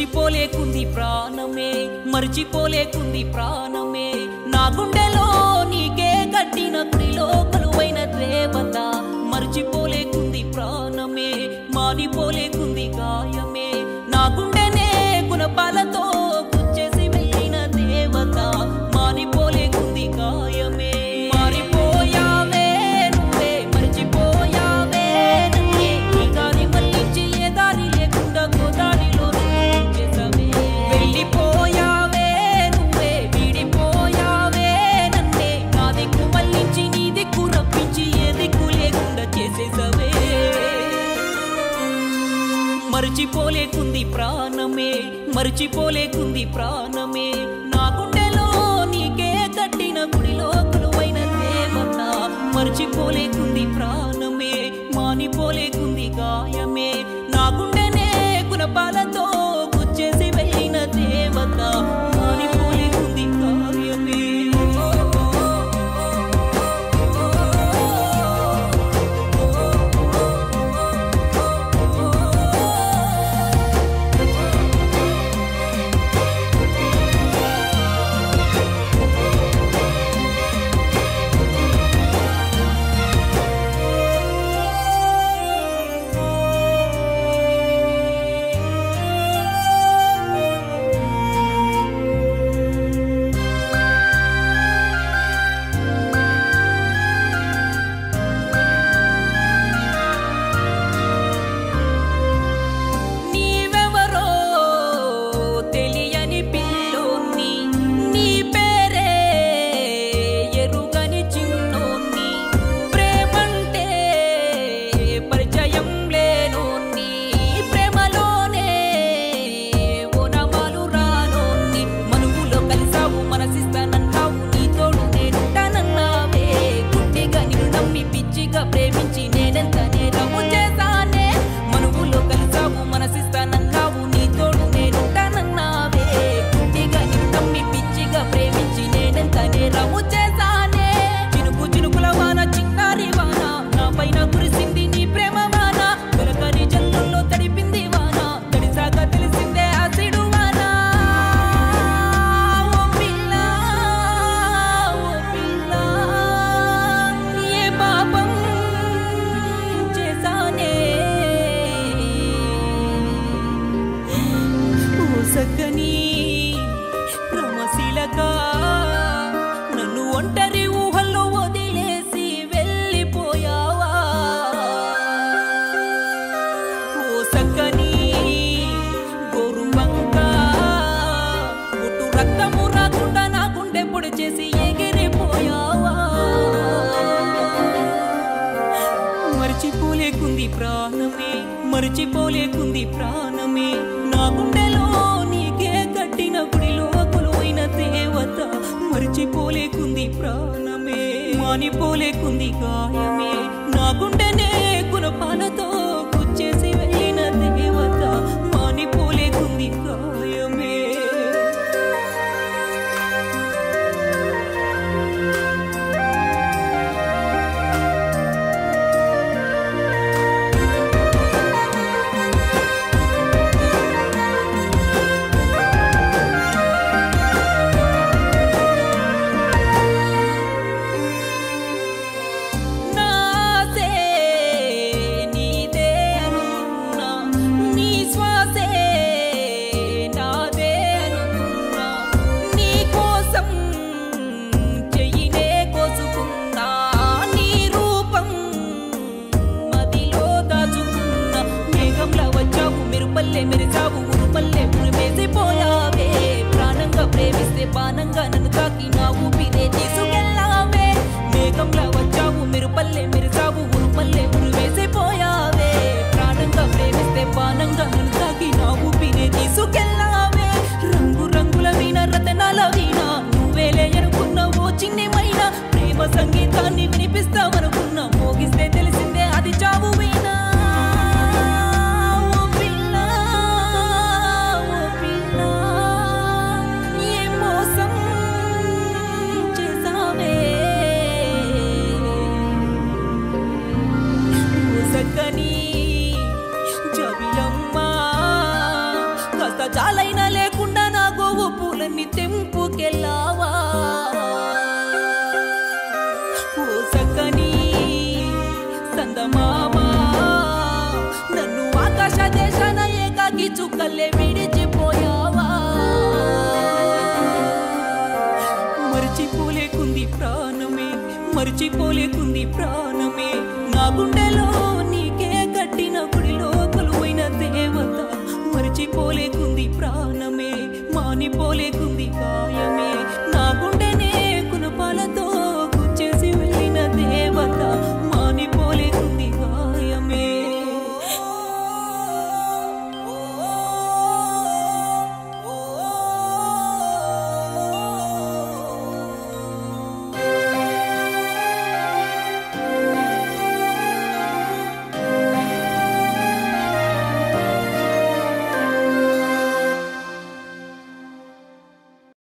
మర్చిపోలేకుంది ప్రాణమే మర్చిపోలేకుంది ప్రాణమే నా గుండెలో నీకే కట్టిన గుడిలో కొలువైన దేవత మర్చిపోలేకుంది ప్రాణమే మారిపోలేకుంది గాయమే నా గుండెనే గుణపాలతో గుచ్చేసి వెళ్ళిన దేవత మారిపోలేకుంది గాయమే మారిపోయావే నువ్వే మర్చిపోయావే నన్నే ఈ దారి మళ్ళించి ఏ దారి లేకుండా గోదారిలో చేసావే వెళ్ళిపోయావే నువ్వే విడిపోయావే నన్నే నా దిక్కు మళ్ళించి నీ దిక్కు రప్పించి ఏ దిక్కు లేకుండా చేసేసావే మర్చిపోలేకుంది ప్రాణమే మర్చిపోలేకుంది ప్రాణమే నా గుండెలో నీకే కట్టిన గుడిలో కొలువైన దేవత మర్చిపోలేకుంది ప్రాణమే మానిపోలేకుంది గాయమే నా గుండెనే గుణపాలతో గుచ్చేసి వెళ్ళిన దేవత మానిపోలేకుంది గాయమే నీవెవరో తెలియని పిల్లోన్ని నీ పేరే ఎరుగని చిన్నోన్ని ప్రేమంటే పరిచయం లేనోన్ని ప్రేమలోనే ఓనమాలు రానోన్ని మనువులో కలిసావు మనసిస్తానన్నావు నీ తోడు నేనుంటానన్నావే గుడ్డిగా నిన్ను నమ్మి పిచ్చిగా ప్రేమించి నేనెంత నేరము చేశానే మనువులో కలిసావు మనసిస్తానన్నావు నీ తోడు నేనుంటానన్నావే గుడ్డిగా నిన్ను నమ్మి పిచ్చిగా ప్రేమించి నేనెంత నేరము చేశానే చినుకు చినుకుల వాన చిన్నారి వాన నా పైన కురిసింది నీ ప్రేమ వాన దొరకని జల్లుల్లో తడిపింది వాన తడిసాక తెలిసిందే ఆసిడు వాన ఓ పిల్ల ఓ పిల్ల ఏ పాపం చేశానే ఓ సక్కని రమశీలక నన్ను ఒంటరి ఊహల్లో వదిలేసి వెళ్ళిపోయావా ఓ సక్కని గోరువంక పుట్టు రక్తము రాకుండా నా గుండె పొడి చేసి ఎగిరిపోయావా మర్చిపోలేకుంది ప్రాణమే మర్చిపోలేకుంది ప్రాణమే నా గుండెలో నీకే కట్టిన గుడిలో కొలువైన దేవత మర్చిపోలేకుంది ప్రాణమే మానిపోలేకుంది గాయమే నా గుండెనే గుణపాలతో గుచ్చేసి వెళ్ళిన దేవత మానిపోలేకుంది గాయమే నాసే నీదే చుక్కల్లే విడిచిపోయావా మర్చిపోలేకుంది ప్రాణమే మర్చిపోలేకుంది ప్రాణమే నా గుండెలో